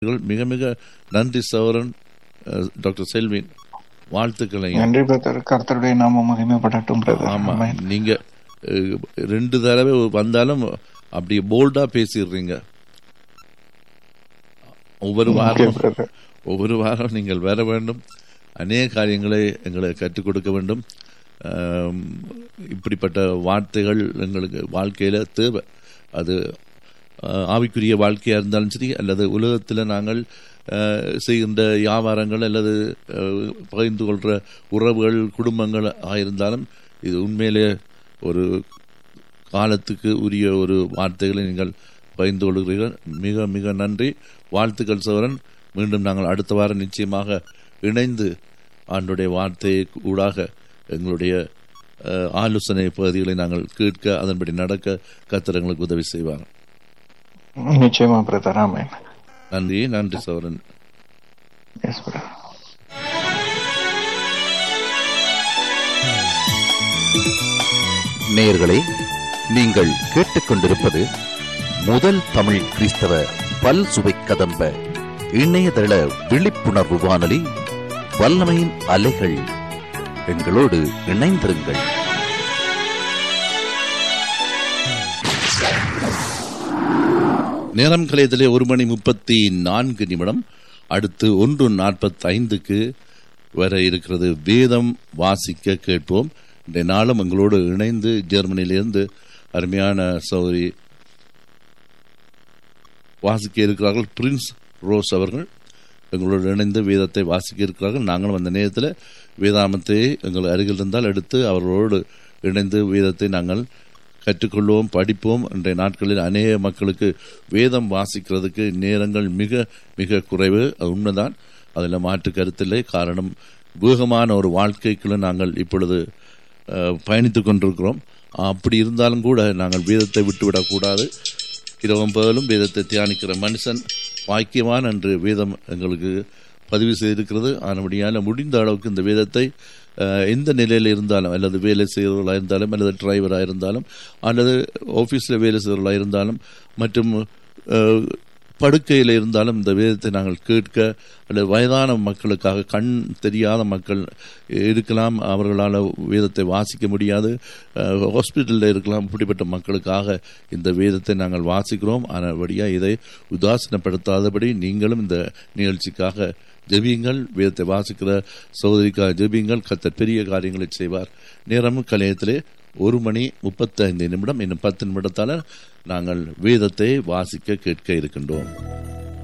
மிக மிக நன்றி சௌரன் அஹ், டாக்டர் செல்வின் வாழ்த்துக்களை நன்றி பிரதர் கர்த்தருடைய நாம மகிமைப்படட்டும் பிரதர் ஆமா ஆமென். நீங்க அஹ், ரெண்டு தடவை வந்தாலும் அப்படி போல்டா பேசிடுறீங்க ஒவ்வொரு ஓகே வாரம் பிரதர் ஒவ்வொரு வாரம் நீங்கள் வர வேண்டும் அநேக காரியங்களை எங்களை கற்றுக் கொடுக்க வேண்டும் ஆம், இப்படிப்பட்ட வார்த்தைகள் எங்களுக்கு வாழ்க்கையில தேவை அது ஆஹ், ஆவிக்குரிய வாழ்க்கையா இருந்தாலும் சரி அல்லது உலகத்தில் நாங்கள் ஆஹ், செய்கின்ற வியாபாரங்கள் அல்லது ஆஹ், பகிர்ந்து கொள்ற உறவுகள் குடும்பங்கள் ஆயிருந்தாலும் இது உண்மையிலே ஒரு காலத்துக்கு உரிய ஒரு வார்த்தைகளை நீங்கள் பகிர்ந்து கொள்கிறீர்கள் மிக மிக நன்றி வாழ்த்துக்கள் சோரன் மீண்டும் நாங்கள் அடுத்த வாரம் நிச்சயமாக இணைந்து ஆண்டுடைய வார்த்தை ஊடாக எங்களுடைய அஹ், ஆலோசனை பகுதிகளை நாங்கள் கேட்க அதன்படி நடக்க கர்த்தர் எங்களுக்கு உதவி செய்வாங்க நிச்சயமா பிரதர் ஆமென் நன்றி நன்றி சோரன் எஸ் பிரதர் நேயர்களே நீங்கள் கேட்டுக்கொண்டிருப்பது முதல் தமிழ் கிறிஸ்தவ பல் சுவை கதம்ப இணையதள விழிப்புணர்வு வானொலி வல்லமையின் அலைகள் எங்களோடு இணைந்திருங்கள் நேரம் கலையத்திலே ஒரு மணி முப்பத்தி நான்கு நிமிடம் அடுத்து ஒன்று நாற்பத்தி ஐந்துக்கு வர இருக்கிறது வேதம் வாசிக்க கேட்போம் இந்த நாளும் எங்களோடு இணைந்து ஜெர்மனியிலிருந்து அருமையான சௌரி வாசிக்க இருக்கிறார்கள் பிரின்ஸ் ரோஸ் அவர்கள் எங்களோடு இணைந்து வேதத்தை வாசிக்க இருக்கிறார்கள் நாங்களும் அந்த நேரத்தில் வேதாமத்தை எங்கள் அருகில் இருந்தால் எடுத்து அவர்களோடு இணைந்து வேதத்தை நாங்கள் கற்றுக்கொள்வோம் படிப்போம் இன்றைய நாட்களில் அநேக மக்களுக்கு வேதம் வாசிக்கிறதுக்கு நேரங்கள் மிக மிக குறைவு அது உண்மைதான் அதில் மாற்று கருத்தில்லை காரணம் வேகமான ஒரு வாழ்க்கைக்குள்ள நாங்கள் இப்பொழுது அஹ், பயணித்துக் கொண்டிருக்கிறோம் அப்படி இருந்தாலும் கூட நாங்கள் வேதத்தை விட்டுவிடக்கூடாது இரவும் பகலும் வேதத்தை தியானிக்கிற மனுஷன் வாக்கியவான் என்று வேதம் எங்களுக்கு பதிவு செய்திருக்கிறது ஆனபடியால் முடிந்த அளவுக்கு இந்த வேதத்தை அஹ், எந்த நிலையில் இருந்தாலும் அல்லது வேலை செய்கிறவர்களாக இருந்தாலும் அல்லது டிரைவராக இருந்தாலும் அல்லது ஆஃபீஸில் வேலை செய்கிறவர்களாக இருந்தாலும் மற்றும் அஹ், படுக்கையில் இருந்தாலும் இந்த வேதத்தை நாங்கள் கேட்க அல்லது வயதான மக்களுக்காக கண் தெரியாத மக்கள் இருக்கலாம் அவர்களால் வேதத்தை வாசிக்க முடியாது ஹாஸ்பிட்டலில் இருக்கலாம் இப்படிப்பட்ட மக்களுக்காக இந்த வேதத்தை நாங்கள் வாசிக்கிறோம் ஆனபடியாக இதை உதாசீனப்படுத்தாதபடி நீங்களும் இந்த நிகழ்ச்சிக்காக ஜெபியுங்கள் வேதத்தை வாசிக்கிற சகோதரிக்காக ஜெபியுங்கள் கத்தர் பெரிய காரியங்களை செய்வார் நேரம் கலையத்திலே ஒரு மணி முப்பத்தைந்து நிமிடம் இன்னும் பத்து நிமிடத்தால் நாங்கள் வேதத்தை வாசிக்க கேட்க இருக்கின்றோம்